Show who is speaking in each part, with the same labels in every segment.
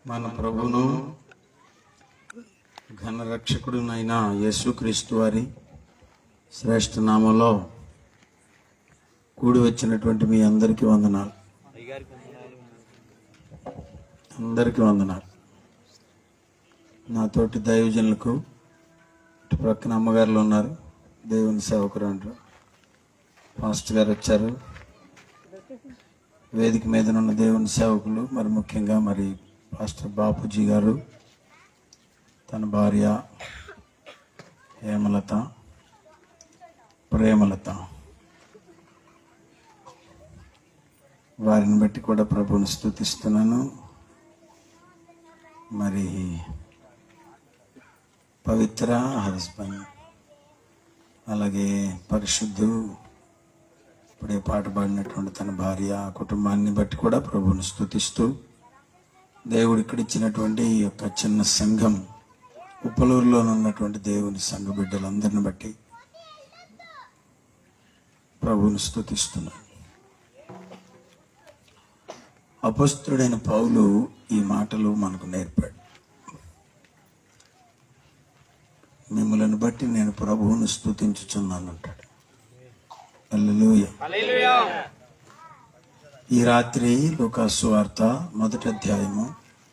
Speaker 1: మన ప్రభును ఘనరక్షకుడునైన యేసుక్రీస్తు వారి శ్రేష్ఠ నామంలో కూడి వచ్చినటువంటి మీ అందరికీ వందనాలు అందరికీ వందనాలు నాతోటి దైవజనులకు ఇటు ప్రక్కన అమ్మగారులు ఉన్నారు దేవుని సేవకులు అంటారు పాస్టర్ గారు వచ్చారు వేదిక మీద ఉన్న దేవుని సేవకులు మరి ముఖ్యంగా మరి పాస్టర్ బాపూజీ గారు తన భార్య హేమలత ప్రేమలత వారిని బట్టి కూడా ప్రభుని స్థుతిస్తున్నాను మరి పవిత్ర హస్బెండ్ అలాగే పరిశుద్ధు ఇప్పుడే పాట పాడినటువంటి తన భార్య ఆ కుటుంబాన్ని బట్టి కూడా ప్రభువుని స్థుతిస్తూ దేవుడు ఇక్కడ ఇచ్చినటువంటి ఈ యొక్క చిన్న సంఘం ఉప్పలూరులో ఉన్నటువంటి దేవుని సంఘ బిడ్డలందరిని బట్టి ప్రభువుని స్థుతిస్తున్నాను అపస్తుడైన పౌలు ఈ మాటలు మనకు నేర్పాడు మిమ్మల్ని బట్టి నేను ప్రభువును స్థుతించుచున్నాను అంటాడు హల్లెలూయా ఈ రాత్రి లూకాసు వార్త మొదటి అధ్యాయము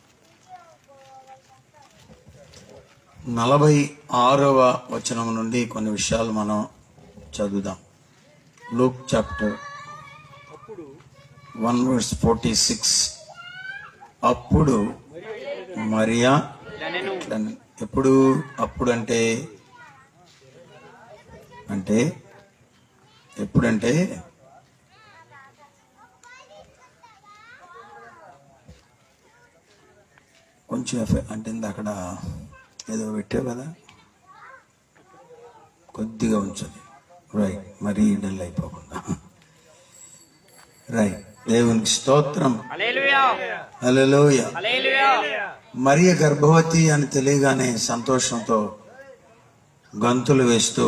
Speaker 1: నలభై ఆరవ వచనం నుండి కొన్ని విషయాలు మనం చదువుదాం Luke chapter one verse forty six అప్పుడు మరియా ఇట్లనెను. ఎప్పుడు అప్పుడు అంటే అంటే ఎప్పుడంటే కొంచెం ఎఫె- అంటే ఇంద అక్కడ ఏదో పెట్టావు కదా కొద్దిగా ఉంచండి రైట్ మరీ డల్ అయిపోకుండా రైట్ దేవునికి స్తోత్రం హల్లెలూయ మరియ గర్భవతి అని తెలియగానే సంతోషంతో గంతులు వేస్తూ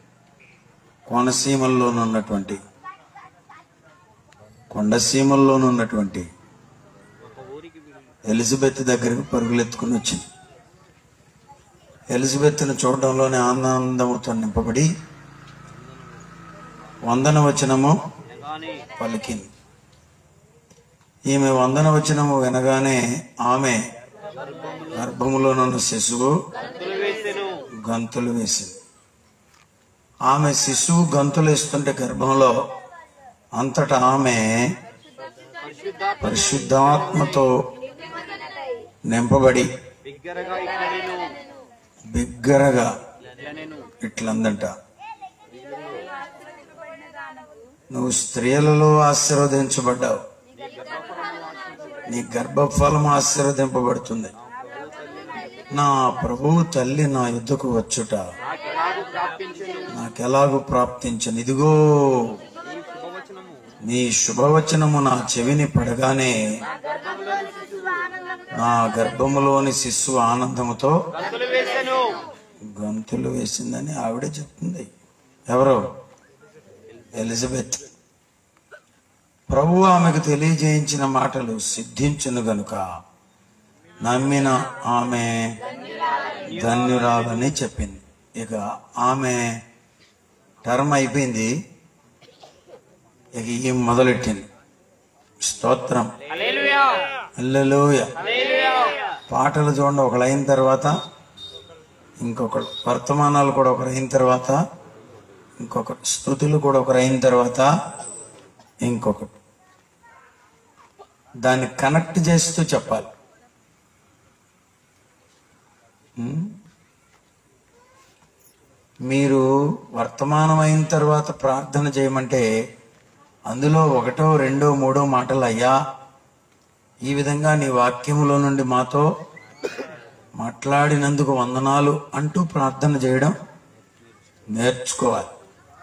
Speaker 1: కోనసీమల్లోనున్నటువంటి కొండసీమల్లోనున్నటువంటి ఎలిజబెత్ దగ్గరకు పరుగులెత్తుకుని వచ్చింది ఎలిజబెత్ను చూడడంలోనే ఆనందముతో నింపబడి వందన వచనము పలికింది ఈమె వందన వచనము వినగానే ఆమె గర్భములోనున్న శిశువు గంతులు వేసింది ఆమె శిశువు గంతులు వేస్తుంటే గర్భంలో అంతటా ఆమె పరిశుద్ధాత్మతో నింపబడి బిగ్గరగా ఇట్లందంట నువ్వు స్త్రీలలో ఆశీర్వదించబడ్డావు నీ గర్భఫలం ఆశీర్వదింపబడుతుంది నా ప్రభువు తల్లి నా యుద్ధకు వచ్చుట నాకెలాగూ ప్రాప్తించను ఇదిగో నీ శుభవచనము నా చెవిని పడగానే నా గర్భములోని శిశువు ఆనందముతో గంతులు వేసిందని ఆవిడే చెప్తుంది ఎవరు ఎలిజబెత్ ప్రభు ఆమెకు తెలియజేయించిన మాటలు సిద్ధించును గనుక నమ్మిన ఆమె ధన్యురాలని చెప్పింది ఇక ఆమె టర్మ్ అయిపోయింది ఇక ఈ మొదలెట్టింది స్తోత్రం హల్లెలూయ పాటలు చూడండి ఒకళ్ళు అయిన తర్వాత ఇంకొకడు వర్తమానాలు కూడా ఒకరు అయిన తర్వాత ఇంకొకటి స్థుతులు కూడా ఒకరు అయిన తర్వాత ఇంకొకటి దాన్ని కనెక్ట్ చేస్తూ చెప్పాలి ఉం? మీరు వర్తమానం అయిన తర్వాత ప్రార్థన చేయమంటే అందులో ఒకటో రెండో మూడో మాటలు అయ్యా ఈ విధంగా నీ వాక్యములో నుండి మాతో మాట్లాడినందుకు వందనాలు అంటూ ప్రార్థన చేయడం నేర్చుకోవాలి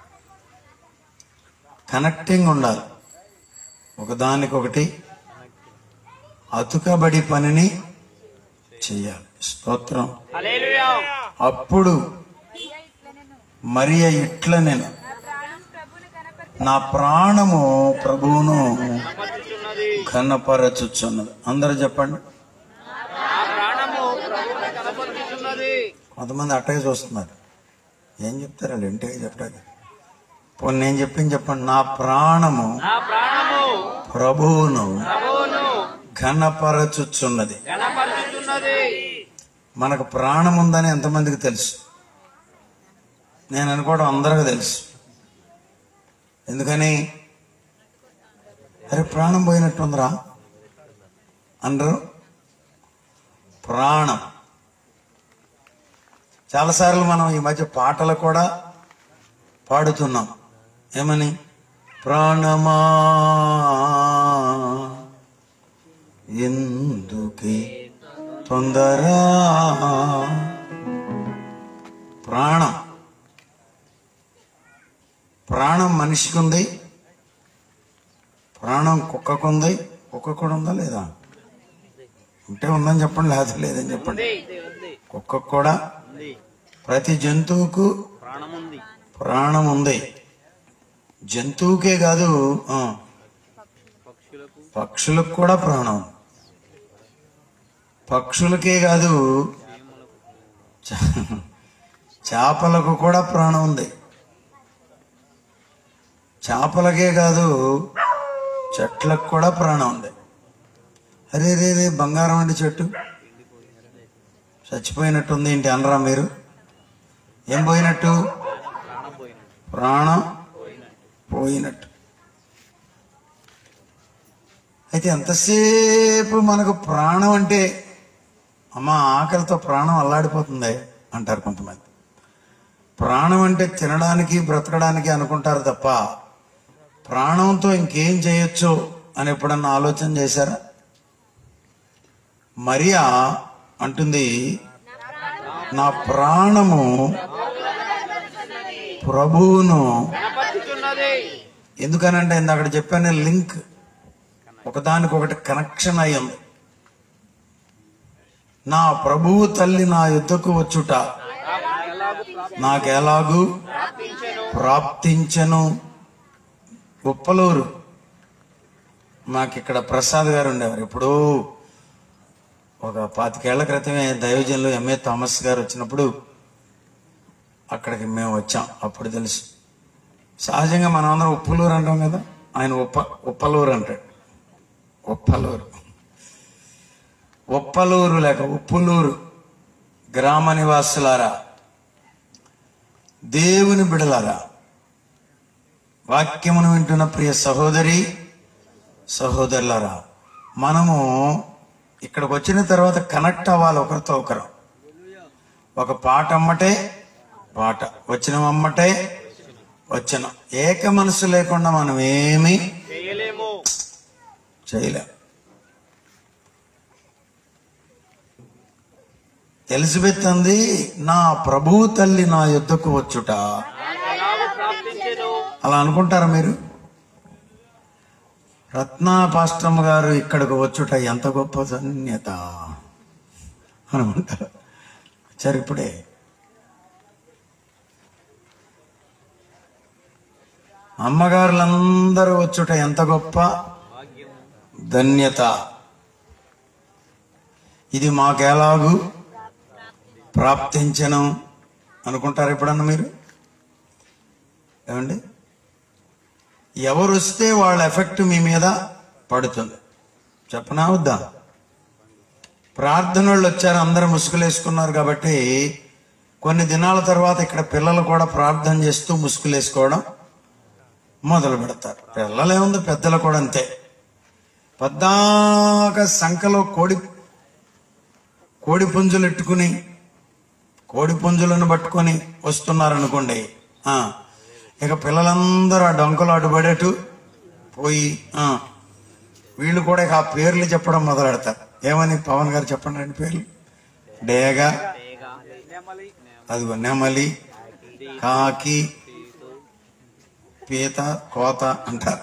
Speaker 1: కనెక్టింగ్ ఉండాలి ఒకదానికొకటి అతుకబడి పనిని చేయాలి స్తోత్రం అప్పుడు మరియ ఇట్ల నేను నా ప్రాణము ప్రభువును ఘనపరచుచున్నది అందరూ చెప్పండి కొంతమంది అట్టగే చూస్తున్నారు ఏం చెప్తారు వాళ్ళు ఇంటికి చెప్పడానికి పోనీ నేను చెప్పింది చెప్పండి నా ప్రాణము
Speaker 2: నా ప్రాణము
Speaker 1: ప్రభువును
Speaker 2: ప్రభువును
Speaker 1: ఘనపరచుచున్నది
Speaker 2: గణపరుచుతున్నది
Speaker 1: మనకు ప్రాణం ఉందని ఎంతమందికి తెలుసు నేను అనుకోవడం అందరికీ తెలుసు ఎందుకని అరే ప్రాణం పోయినట్టుందిరా అందరూ ప్రాణం చాలాసార్లు మనం ఈ మధ్య పాటలు కూడా పాడుతున్నాం ఏమని ప్రాణమా ఎందుకే తొందర ప్రాణం ప్రాణం మనిషికి ఉంది ప్రాణం కుక్కకుంది కుక్క కూడా ఉందా లేదా ఉంటే ఉందని చెప్పండి లేదా లేదని చెప్పండి కుక్కకు కూడా
Speaker 2: ఉంది
Speaker 1: ప్రతి జంతువుకు
Speaker 2: ప్రాణం ఉంది
Speaker 1: ప్రాణం ఉంది జంతువుకే కాదు ఆ,
Speaker 2: పక్షులకు
Speaker 1: పక్షులకు కూడా ప్రాణం ఉంది. పక్షులకే కాదు చ- చేపలకు కూడా ప్రాణం ఉంది చేపలకే కాదు చెట్లకు కూడా ప్రాణం ఉంది అరే రే రే బంగారం అండి చెట్టు చచ్చిపోయినట్టుంది ఏంటి అనరా మీరు ఏం పోయినట్టు
Speaker 2: ప్రాణం పోయినట్టు
Speaker 1: ప్రాణం పోయినట్టు అయితే ఎంతసేపు మనకు ప్రాణం అంటే అమ్మ ఆకలితో ప్రాణం అల్లాడిపోతుంది అంటారు కొంతమంది ప్రాణం అంటే తినడానికి బ్రతకడానికి అనుకుంటారు తప్ప ప్రాణంతో ఇంకేం చేయొచ్చు అని ఎప్పుడన్నా ఆలోచన చేశారా మరియా అంటుంది నా ప్రాణము ప్రభువును
Speaker 2: గణపరుచుతున్నది
Speaker 1: ఎందుకనంటే ఇందాక అక్కడ చెప్పాను లింక్ ఒకదానికొకటి కనెక్షన్ అయి ఉంది నా ప్రభువు తల్లి నా యుద్ధకు వచ్చుట
Speaker 2: ఎలాగూ ప్రాప్తి
Speaker 1: నాకెలాగూ ప్రాప్తించను ఉప్పలూరు మాకిక్కడ ప్రసాద్ గారు ఉండేవారు ఇప్పుడు ఒక పాతికేళ్ల క్రితమే దైవజనులు ఎంఏ థామస్ గారు వచ్చినప్పుడు అక్కడికి మేము వచ్చాం అప్పుడు తెలుసు సహజంగా మనం అందరం ఉప్పులూరు అంటాం కదా ఆయన ఉప్ప ఉప్పలూరు అంటాడు ఉప్పలూరు ఉప్పలూరు లేక ఉప్పులూరు గ్రామ నివాసులారా దేవుని బిడలారా వాక్యమును వింటున్న ప్రియ సహోదరి సహోదరులారా మనము ఇక్కడికి వచ్చిన తర్వాత కనెక్ట్ అవ్వాలి ఒకరితో ఒకరు ఒక పాట అమ్మటే పాట వచ్చిన అమ్మటే వచ్చిన ఏక మనసు లేకుండా మనం ఏమీ
Speaker 2: చేయలేము
Speaker 1: చేయలేం ఎలిజబెత్ అంది నా ప్రభువు తల్లి నా యుద్ధకు వచ్చుట
Speaker 2: ఎలాగూ ప్రాప్తించెను
Speaker 1: అలా అనుకుంటారా మీరు రత్నా పాస్టమ్ గారు ఇక్కడికి వచ్చుట ఎంత గొప్ప ధన్యత అనుకుంటారు వచ్చారు ఇప్పుడే అమ్మగారులందరూ వచ్చుట ఎంత గొప్ప
Speaker 2: భాగ్యము
Speaker 1: ధన్యత ఇది మాకెలాగూ ప్రాప్తించను అనుకుంటారు ఎప్పుడన్నా మీరు ఏమండి ఎవరు వస్తే వాళ్ళ ఎఫెక్ట్ మీ మీద పడుతుంది చెప్పనా వద్దా ప్రార్థన వాళ్ళు వచ్చారు అందరూ ముసుగులేసుకున్నారు కాబట్టి కొన్ని దినాల తర్వాత ఇక్కడ పిల్లలు కూడా ప్రార్థన చేస్తూ ముసుగులేసుకోవడం మొదలు పెడతారు పిల్లలే ఉంది పెద్దలు కూడా అంతే పద్దాక సంఖలో కోడి కోడి పుంజులు ఎట్టుకుని కోడి పుంజులను పట్టుకొని వస్తున్నారనుకోండి ఆ, ఇక పిల్లలందరూ ఆ డొంకలు అడ్డుపడేట్టు పోయి ఆ, వీళ్ళు కూడా ఇక ఆ పేర్లు చెప్పడం మొదలు పెడతారు ఏమని పవన్ గారు చెప్పండి రెండు పేర్లు డేగా
Speaker 2: తేగ నెమలి
Speaker 1: అదిగో నెమలి కాకి పీత కోత అంటారు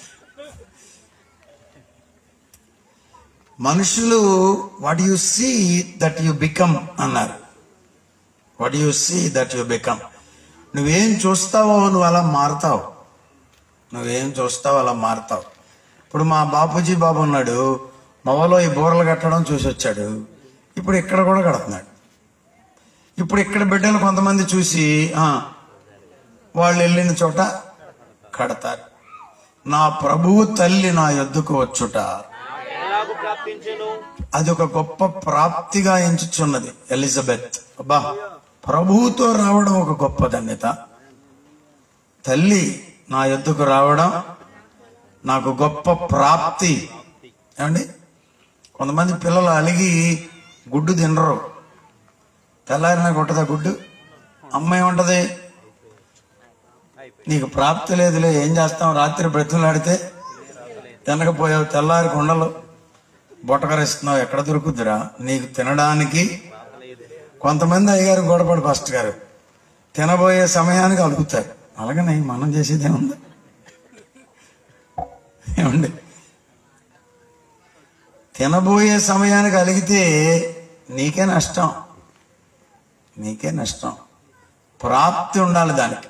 Speaker 1: మనుషులు what you see that you become అన్నారు what you see that you become నువ్వేం చూస్తావో నువ్వు అలా మారుతావు నువ్వేం చూస్తావో అలా మారుతావు ఇప్పుడు మా బాపూజీ బాబు ఉన్నాడు మొవలో ఈ బూరలు కట్టడం చూసి వచ్చాడు ఇప్పుడు ఇక్కడ కూడా కడుతున్నాడు ఇప్పుడు ఇక్కడ బిడ్డలు కొంతమంది చూసి ఆ, వాళ్ళు వెళ్ళిన చోట కడతారు నా ప్రభువు తల్లి నా యొద్దకు వచ్చుట
Speaker 2: ఎలాగూ ప్రాప్తించెను
Speaker 1: అది ఒక గొప్ప ప్రాప్తిగా ఎంచుచున్నది ఎలిజబెత్ అబ్బా ప్రభువుతో రావడం ఒక గొప్ప ధన్యత తల్లి నా యొద్దకు రావడం నాకు గొప్ప ప్రాప్తి ఏమండి కొంతమంది పిల్లలు అలిగి గుడ్డు తినరు తెల్లారినా కొట్టదా గుడ్డు అమ్మాయి ఉంటది నీకు ప్రాప్తి లేదులే ఏం చేస్తాం రాత్రి బ్రతులాడితే తినకపోయావు తెల్లారి కొండలు బొట్టకరిస్తున్నావు ఎక్కడ దొరుకుద్దిరా నీకు తినడానికి కొంతమంది అయ్యారు గొడవపడి ఫస్ట్ గారు తినబోయే సమయానికి అలుగుతారు అలాగనే మనం చేసేది ఏముంది ఏమండి తినబోయే సమయానికి అలిగితే నీకే నష్టం నీకే నష్టం ప్రాప్తి ఉండాలి దానికి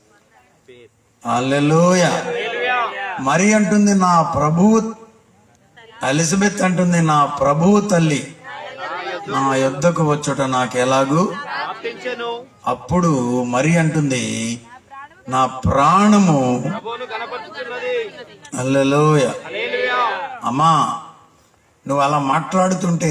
Speaker 1: అల్లెలోయ మరి అంటుంది నా ప్రభువు ఎలిజబెత్ అంటుంది నా ప్రభువు తల్లి నా యొద్దకు వచ్చుట నాకు ఎలాగూ
Speaker 2: ప్రాప్తించెను
Speaker 1: అప్పుడు మరి అంటుంది నా ప్రాణము
Speaker 2: ప్రభువును కనపరుచుతున్నది
Speaker 1: అల్లెలోయ
Speaker 2: హల్లెలూయా
Speaker 1: అమ్మా నువ్వు అలా మాట్లాడుతుంటే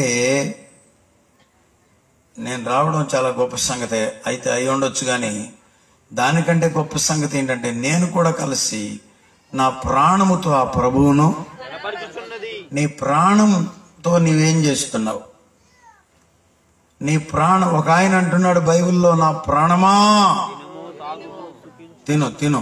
Speaker 1: నేను రావడం చాలా గొప్ప సంగతే అయితే అయి ఉండొచ్చు కానీ దానికంటే గొప్ప సంగతి ఏంటంటే నేను కూడా కలిసి నా ప్రాణముతో ఆ ప్రభువును
Speaker 2: కనపరుచుచున్నది
Speaker 1: నీ ప్రాణంతో నీవేం చేస్తున్నావు నీ ప్రాణం ఒక ఆయన అంటున్నాడు బైబిల్లో నా ప్రాణమా
Speaker 2: తినుము తాగుము సుఖించు
Speaker 1: తిను తిను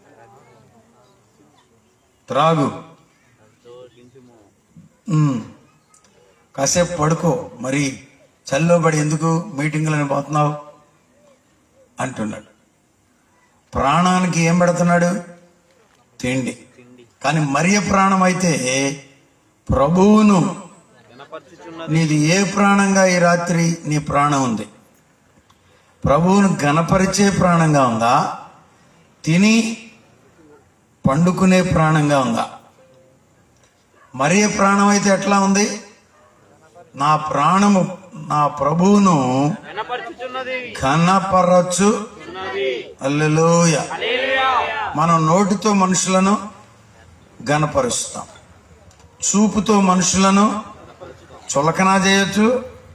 Speaker 1: త్రాగు
Speaker 2: సంతోషించుము
Speaker 1: ఉమ్. కాసేపు పడుకో మరి చల్లో పడి ఎందుకు మీటింగులని పోతున్నావు అంటున్నాడు ప్రాణానికి ఏం పెడుతున్నాడు తిండి కానీ మరియ ప్రాణం అయితే ప్రభువును
Speaker 2: కనపరుచుచున్నది
Speaker 1: నీది ఏ ప్రాణంగా ఈ రాత్రి నీ ప్రాణం ఉంది ప్రభువును గణపరిచే ప్రాణంగా ఉందా తిని పండుకునే ప్రాణంగా ఉందా మరి ప్రాణం అయితే ఎట్లా ఉంది నా ప్రాణము నా ప్రభువును
Speaker 2: కనపరుచుచున్నది
Speaker 1: ఘనపరచు
Speaker 2: ఉన్నది
Speaker 1: అల్లెలోయ
Speaker 2: హల్లెలూయా
Speaker 1: మనం నోటితో మనుషులను గనపరుస్తాం చూపుతో మనుషులను చులకనా చేయొచ్చు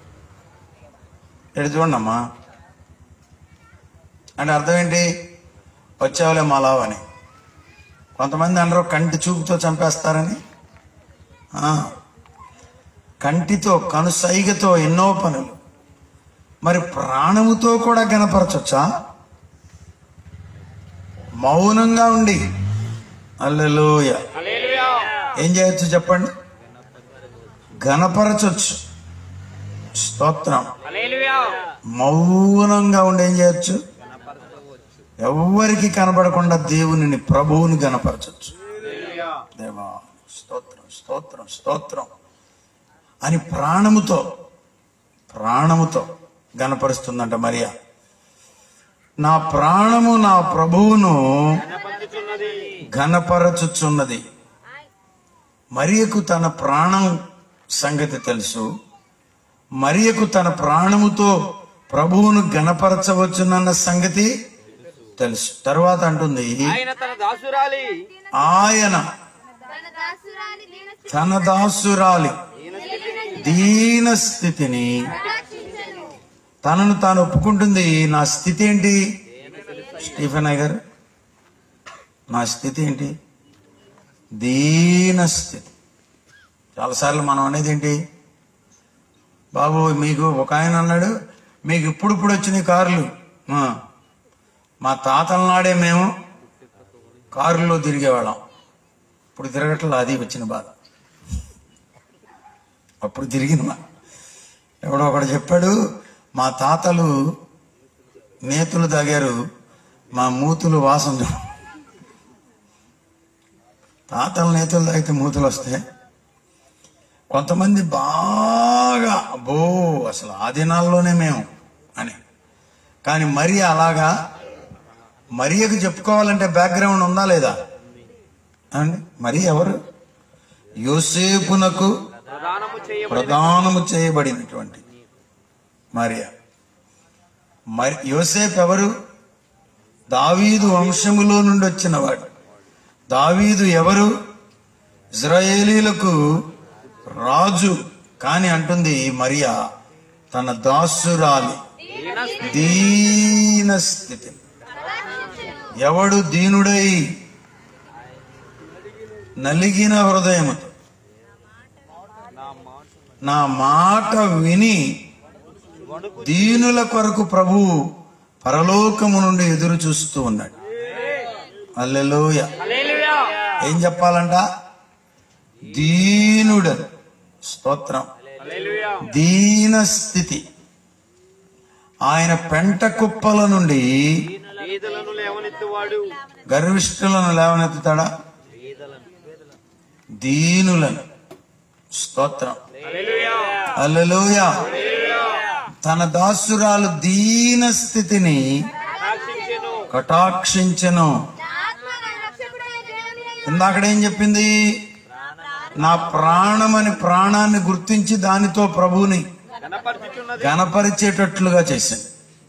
Speaker 1: ఎడు చూడమ్మా అంటే అర్థం ఏంటి వచ్చావులే మాలావని కొంతమంది అందరూ కంటి చూపుతో చంపేస్తారని ఆ, కంటితో కనుసైగతో ఎన్నో పనులు మరి ప్రాణముతో కూడా గనపరచొచ్చా మౌనంగా ఉండి అల్లెలోయ
Speaker 2: హల్లెలూయా
Speaker 1: ఏం చేయొచ్చు చెప్పండి గణపరచొచ్చు స్తోత్రం
Speaker 2: హల్లెలూయా
Speaker 1: మౌనంగా ఉండి ఏం చేయొచ్చు ఎవ్వరికి కనబడకుండా దేవునిని ప్రభువుని గణపరచొచ్చు
Speaker 2: హల్లెలూయా
Speaker 1: దేవా స్తోత్రం స్తోత్రం స్తోత్రం అని ప్రాణముతో ప్రాణముతో గణపరుస్తుందంట మరియా నా ప్రాణము నా ప్రభువును
Speaker 2: కనపరుచుచున్నది
Speaker 1: ఘనపరచుచున్నది మరియకు తన ప్రాణం సంగతి తెలుసు మరియకు తన ప్రాణముతో ప్రభువును గణపరచవచ్చునన్న సంగతి తెలుసు తర్వాత అంటుంది
Speaker 2: ఆయన తన దాసురాలి
Speaker 1: ఆయన
Speaker 3: తన దాసురాలి దీన
Speaker 1: తన దాసురాలి దీన స్థితిని
Speaker 3: రక్షించను
Speaker 1: తనను తాను ఒప్పుకుంటుంది నా స్థితి ఏంటి స్టీఫెన్ అయ్య గారు నా స్థితి ఏంటి దీన స్థితి చాలాసార్లు మనం అనేది ఏంటి బాబు మీకు ఒక ఆయన అన్నాడు మీకు ఇప్పుడు ఇప్పుడు వచ్చినాయి కార్లు ఆ, మా తాతల నాడే మేము కారులో తిరిగేవాళ్ళం ఇప్పుడు తిరగట్లేదు అది వచ్చిన బాధ అప్పుడు తిరిగింది మా ఎవడో ఒకడు చెప్పాడు మా తాతలు నేతులు తాగారు మా మూతులు వాసన చూ- తాతలు నేతులు తాగితే మూతులు వస్తాయి కొంతమంది బాగా అబ్బో అసలు ఆ దినాల్లోనే మేము అని కానీ మరి అలాగా మరియకు చెప్పుకోవాలంటే బ్యాక్గ్రౌండ్ ఉందా లేదా అండి మరి ఎవరు యోసేపునకు
Speaker 2: ప్రదానము చేయబడి
Speaker 1: ప్రదానము చేయబడినటువంటి మరియా మరి యోసేపు ఎవరు దావీదు వంశములో నుండి వచ్చినవాడు దావీదు ఎవరు ఇజ్రాయేలీలకు రాజు కాని అంటుంది మరియా తన దాసురాలి దీన స్థితి ఎవడు దీనుడై నలిగిన హృదయముతో నా మాట విని దీనుల కొరకు ప్రభువు పరలోకము నుండి ఎదురు చూస్తూ ఉన్నాడు అల్లెలోయ
Speaker 2: హల్లెలూయా
Speaker 1: ఏం చెప్పాలంట దీనుడను స్తోత్రం
Speaker 2: హల్లెలూయా
Speaker 1: దీన స్థితి ఆయన పెంట కుప్పల నుండి
Speaker 2: పేదలను లేవనెత్తువాడు
Speaker 1: గర్విష్ఠులను లేవనెత్తుతాడా దీనులను స్తోత్రం
Speaker 2: హల్లెలూయా
Speaker 1: అల్లెలోయ తన దాసురాలు దీన స్థితిని
Speaker 2: సాక్షించెను
Speaker 1: కటాక్షించెను
Speaker 3: నా ఆత్మ నా రక్షకుడైన దేవుని యందు
Speaker 1: ఇందాకడ ఏం చెప్పింది నా ప్రాణమని ప్రాణాన్ని గుర్తించి దానితో ప్రభువుని
Speaker 2: కనపరుచుచున్నది
Speaker 1: గణపరిచేటట్లుగా చేసింది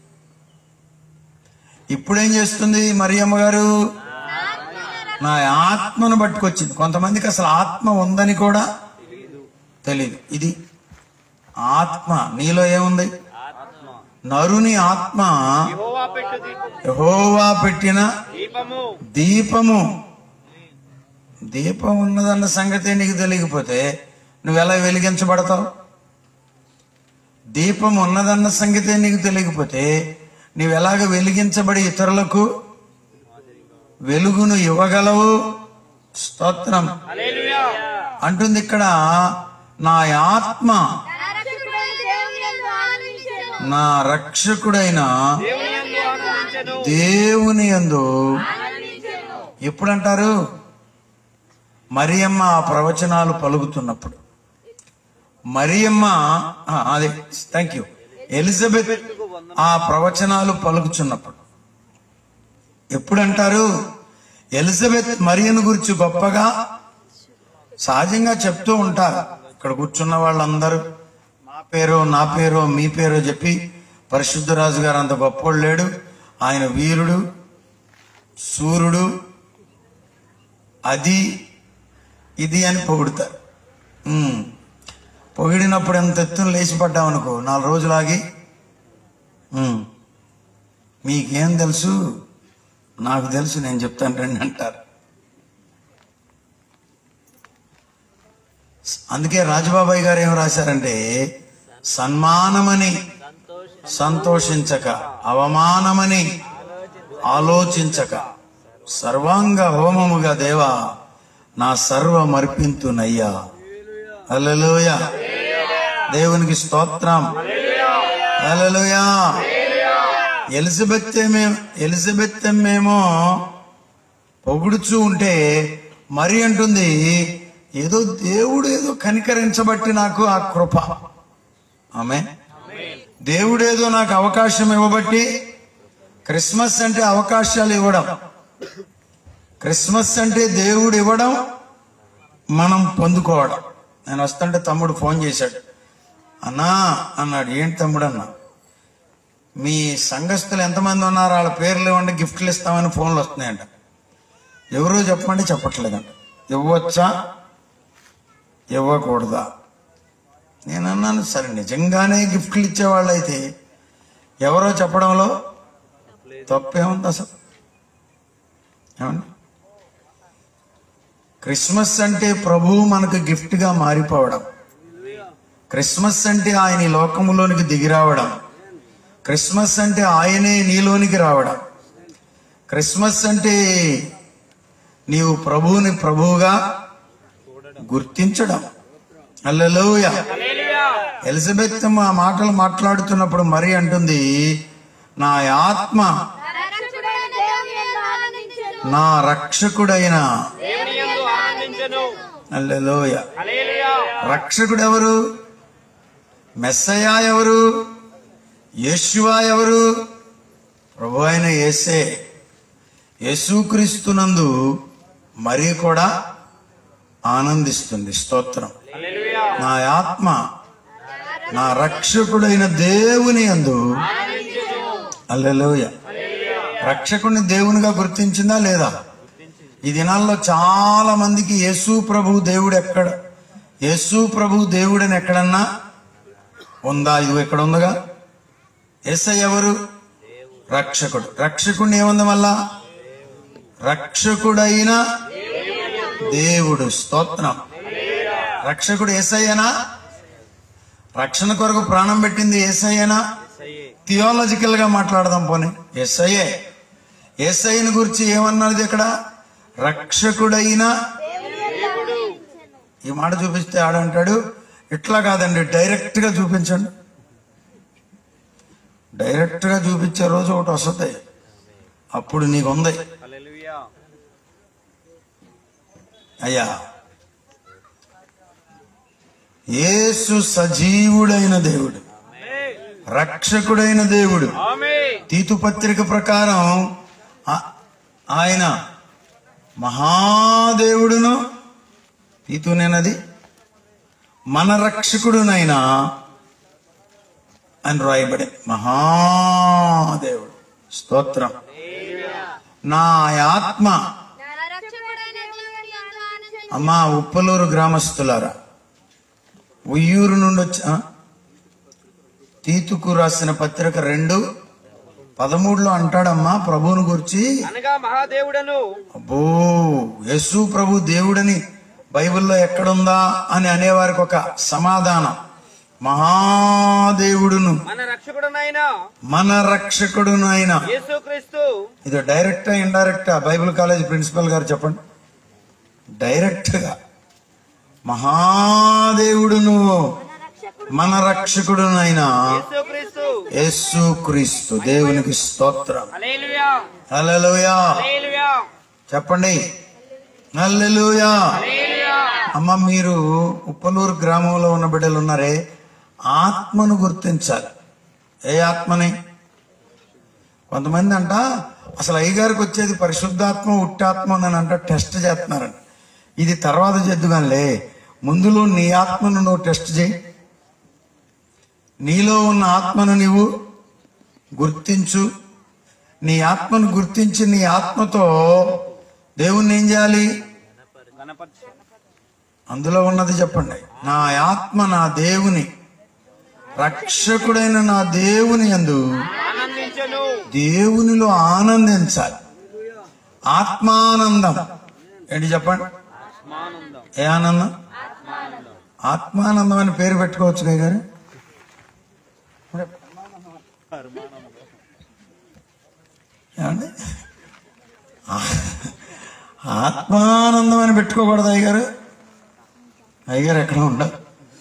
Speaker 1: ఇప్పుడేం చేస్తుంది మరియమ్మ గారు నా ఆత్మను పట్టుకొచ్చింది కొంతమందికి అసలు ఆత్మ ఉందని కూడా తెలియదు ఇది ఆత్మ నీలో ఏముంది నరుని ఆత్మ
Speaker 2: యెహోవా పెట్టు దీపం
Speaker 1: యెహోవా పెట్టిన
Speaker 2: దీపము
Speaker 1: దీపము దీపం ఉన్నదన్న సంగతి నీకు తెలియకపోతే నువ్వు ఎలా వెలిగించబడతావు దీపం ఉన్నదన్న సంగతి నీకు తెలియకపోతే నువ్వు ఎలాగ వెలిగించబడి ఇతరులకు వెలుగును ఇవ్వగలవు స్తోత్రం
Speaker 2: హల్లెలూయా
Speaker 1: అంటుంది ఇక్కడ నా ఆత్మ
Speaker 3: నా రక్షకుడైన దేవుని యందు ఆనందించెను
Speaker 1: నా రక్షకుడైన
Speaker 2: దేవుని యందు ఆనందించెను
Speaker 1: దేవుని యందు
Speaker 3: ఆనందించెను
Speaker 1: ఎప్పుడంటారు మరియమ్మ ఆ ప్రవచనాలు పలుకుతున్నప్పుడు మరియమ్మ ఆ, అదే థ్యాంక్ యూ ఎలిజబెత్ ఆ ప్రవచనాలు పలుకుచున్నప్పుడు ఎప్పుడంటారు ఎలిజబెత్ మరియను గురించి గొప్పగా సహజంగా చెప్తూ ఉంటారు ఇక్కడ కూర్చున్న వాళ్ళందరూ మా పేరు నా పేరు మీ పేరు చెప్పి పరిశుద్ధరాజు గారు అంత గొప్పోడు లేడు ఆయన వీరుడు సూర్యుడు అది ఇది అని పొగుడుతారు ఉమ్. పొగిడినప్పుడు ఎంత ఎత్తున లేచి పడ్డామనుకో నాలుగు రోజులు ఆగి ఉమ్. మీకేం తెలుసు నాకు తెలుసు నేను చెప్తాను రండి అంటారు అందుకే రాజబాబాయ్ గారు ఏం రాశారంటే సన్మానమని సంతోషించక అవమానమని ఆలోచించక సర్వాంగ హోమముగా దేవా నా సర్వ మర్పింతునయ్యా అల్లెలోయ దేవునికి స్తోత్రం అల్లెలోయా ఎలిజబెత్ ఏమే- ఎలిజబెత్ ఏమేమో పొగుడుచూ ఉంటే మరి అంటుంది ఏదో దేవుడు ఏదో కనికరించబట్టి నాకు ఆ కృప ఆమె దేవుడేదో నాకు అవకాశం ఇవ్వబట్టి క్రిస్మస్ అంటే అవకాశాలు ఇవ్వడం క్రిస్మస్ అంటే దేవుడు ఇవ్వడం మనం పొందుకోవడం నేను వస్తుంటే తమ్ముడు ఫోన్ చేశాడు అన్నా అన్నాడు ఏంటి తమ్ముడు అన్నా మీ సంఘస్థులు ఎంతమంది ఉన్నారు వాళ్ళ పేర్లు ఇవ్వండి గిఫ్ట్లు ఇస్తామని ఫోన్లు వస్తున్నాయంట ఎవరో చెప్పమంటే చెప్పట్లేదంట ఇవ్వచ్చా ఇవ్వకూడదా నేను అన్నాను సరే నిజంగానే గిఫ్ట్లు ఇచ్చేవాళ్ళైతే ఎవరో చెప్పడంలో తప్పేముంది అసలు ఏమండి క్రిస్మస్ అంటే ప్రభువు మనకు గిఫ్ట్ గా మారిపోవడం క్రిస్మస్ అంటే ఆయన ఈ లోకములోనికి దిగి రావడం క్రిస్మస్ అంటే ఆయనే నీలోనికి రావడం క్రిస్మస్ అంటే నీవు ప్రభువుని ప్రభువుగా గుర్తించడం అల్లెలోయ
Speaker 2: హల్లెలూయా
Speaker 1: ఎలిజబెత్ ఆ మాటలు మాట్లాడుతున్నప్పుడు మరి అంటుంది నా ఆత్మ
Speaker 3: నా రక్షకుడైన దేవుని యందు ఆనందించెను
Speaker 1: నా రక్షకుడైన
Speaker 2: దేవుని యందు ఆనందించెను
Speaker 1: అల్లెలోయ
Speaker 2: హల్లెలూయా
Speaker 1: రక్షకుడు ఎవరు మెస్సయా ఎవరు యేషువా ఎవరు ప్రభు అయిన యేసే యేసుక్రీస్తునందు మరి కూడా ఆనందిస్తుంది స్తోత్రం
Speaker 2: హల్లెలూయా
Speaker 1: నా ఆత్మ నా రక్షకుడైన దేవుని అందు అల్లెలోయ రక్షకుడిని దేవునిగా గుర్తించిందా లేదా ఈ దినాల్లో చాలా మందికి యేసు ప్రభు దేవుడు ఎక్కడ యేసు ప్రభు దేవుడని ఎక్కడన్నా ఉందా ఇది ఎక్కడ ఉందిగా ఎస్ఐ ఎవరు రక్షకుడు రక్షకుడిని ఏముంది మళ్ళా రక్షకుడైన దేవుడు స్తోత్రం రక్షకుడు ఏసయ్యనా రక్షణ కొరకు ప్రాణం పెట్టింది ఏసయ్యనా థియాలజికల్ గా మాట్లాడదాం పోనీ ఎస్ఐఏ ఎస్ఐని గురించి ఏమన్నది ఇక్కడ రక్షకుడైన ఈ మాట చూపిస్తే ఆడంటాడు ఇట్లా కాదండి డైరెక్ట్ గా చూపించండి డైరెక్ట్ గా చూపించే రోజు ఒకటి వస్తుంది అప్పుడు నీకు ఉంది
Speaker 2: హల్లెలూయా
Speaker 1: అయ్యా యేసు సజీవుడైన దేవుడు రక్షకుడైన దేవుడు
Speaker 2: ఆమేన్
Speaker 1: తీతు పత్రిక ప్రకారం ఆ- ఆయన మహాదేవుడును తీతునేనది మన రక్షకుడునైనా అని రాయబడి మహాదేవుడు స్తోత్రం నా ఆత్మ
Speaker 3: నా రక్షకుడైన దేవుని యందు ఆనందించు.
Speaker 1: అమ్మా ఉప్పలూరు గ్రామస్తులారా ఉయ్యూరు నుండి వచ్చి ఆ? తీతుకు రాసిన పత్రిక రెండు పదమూడులో అంటాడమ్మా ప్రభువుని గురించి
Speaker 2: అనగా మహాదేవుడను
Speaker 1: అబ్బో యేసు ప్రభు దేవుడని బైబిల్లో ఎక్కడుందా అని అనేవారికి ఒక సమాధానం మహాదేవుడును
Speaker 2: మన రక్షకుడనైన
Speaker 1: మన రక్షకుడును అయిన
Speaker 2: యేసుక్రీస్తు
Speaker 1: ఇది డైరెక్టా ఇండైరెక్టా బైబిల్ కాలేజ్ ప్రిన్సిపల్ గారు చెప్పండి డైరెక్ట్ గా మహాదేవుడును
Speaker 3: మన రక్షకుడు
Speaker 1: మన రక్షకుడునైనా
Speaker 2: యేసుక్రీస్తు
Speaker 1: యేసు క్రీస్తు దేవునికి స్తోత్రం
Speaker 2: హల్లెలూయా
Speaker 1: హల్లెలూయా
Speaker 2: హల్లెలూయా
Speaker 1: చెప్పండి హల్లెలూయా
Speaker 2: హల్లెలూయా
Speaker 1: అమ్మ మీరు ఉప్పలూరు గ్రామంలో ఉన్న బిడ్డలు ఉన్నారే ఆత్మను గుర్తించాలి ఏ ఆత్మని కొంతమంది అంట అసలు అయ్యగారికి వచ్చేది పరిశుద్ధాత్మ ఉట్టాత్మ అని అంట టెస్ట్ చేస్తున్నారంట ఇది తర్వాత చేద్దుగానిలే ముందులో నీ ఆత్మను నువ్వు టెస్ట్ చేయి నీలో ఉన్న ఆత్మను నీవు గుర్తించు నీ ఆత్మను గుర్తించి నీ ఆత్మతో దేవుణ్ణి ఏం చేయాలి
Speaker 2: గణపతి
Speaker 1: అందులో ఉన్నది చెప్పండి నా ఆత్మ నా దేవుని రక్షకుడైన నా దేవుని యందు
Speaker 2: ఆనందించను
Speaker 1: దేవునిలో ఆనందించాలి ఆత్మానందం ఏంటి చెప్పండి
Speaker 2: ఆత్మానందం
Speaker 1: ఏ ఆనందం ఆత్మానందం అని పేరు పెట్టుకోవచ్చు కదా గారు ఏమండి ఆ- ఆత్మానందం అని పెట్టుకోకూడదు అయ్యగారు అయ్యగారు ఎక్కడ ఉండదు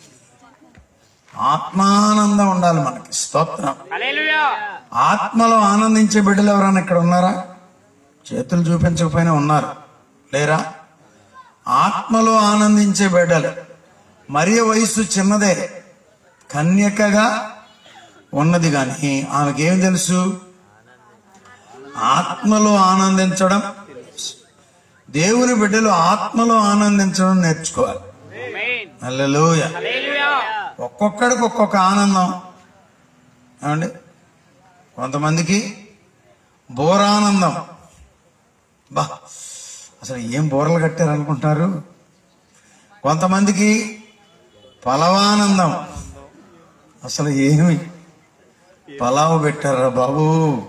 Speaker 1: ఆత్మానందం ఉండాలి మనకి స్తోత్రం
Speaker 2: హల్లెలూయా
Speaker 1: ఆత్మలో ఆనందించే బిడ్డలు ఎవరైనా ఇక్కడ ఉన్నారా చేతులు చూపించకపోయినా ఉన్నారు లేరా ఆత్మలో ఆనందించే బిడ్డలు మరియ వయస్సు చిన్నదే కన్యకగా ఉన్నది కానీ ఆమెకేం తెలుసు ఆత్మలో ఆనందించడం దేవుని బిడ్డలు ఆత్మలో ఆనందించడం నేర్చుకోవాలి
Speaker 2: ఆమేన్
Speaker 1: హల్లెలూయా
Speaker 2: హల్లెలూయా
Speaker 1: ఒక్కొక్కడికి ఒక్కొక్క ఆనందం ఏమండి కొంతమందికి బోరానందం బా అసలు ఏం బోరలు కట్టారు అనుకుంటున్నారు కొంతమందికి పలవానందం అసలు ఏమి పలావు పెట్టారా బాబు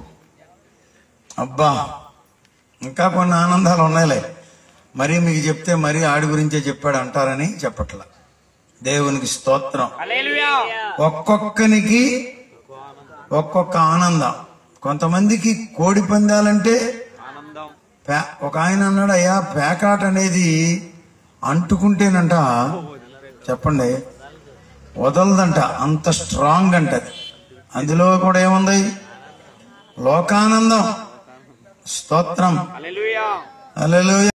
Speaker 1: అబ్బా ఇంకా కొన్ని ఆనందాలు ఉన్నాయిలే మరి మీకు చెప్తే మరీ ఆడి గురించే చెప్పాడు అంటారని చెప్పట్లా దేవునికి స్తోత్రం
Speaker 2: హల్లెలూయా
Speaker 1: ఒక్కొక్కనికి ఒక్కొక్క ఆనందం కొంతమందికి కోడి పందాలంటే
Speaker 2: ఆనందం
Speaker 1: పే- ఒక ఆయన అన్నాడు అయ్యా పేకాట అనేది అంటుకుంటేనంట చెప్పండి వదలదంట అంత స్ట్రాంగ్ అంట అది. అందులో కూడా ఏముంది లోకానందం స్తోత్రం
Speaker 2: హల్లెలూయా
Speaker 1: హల్లెలూయా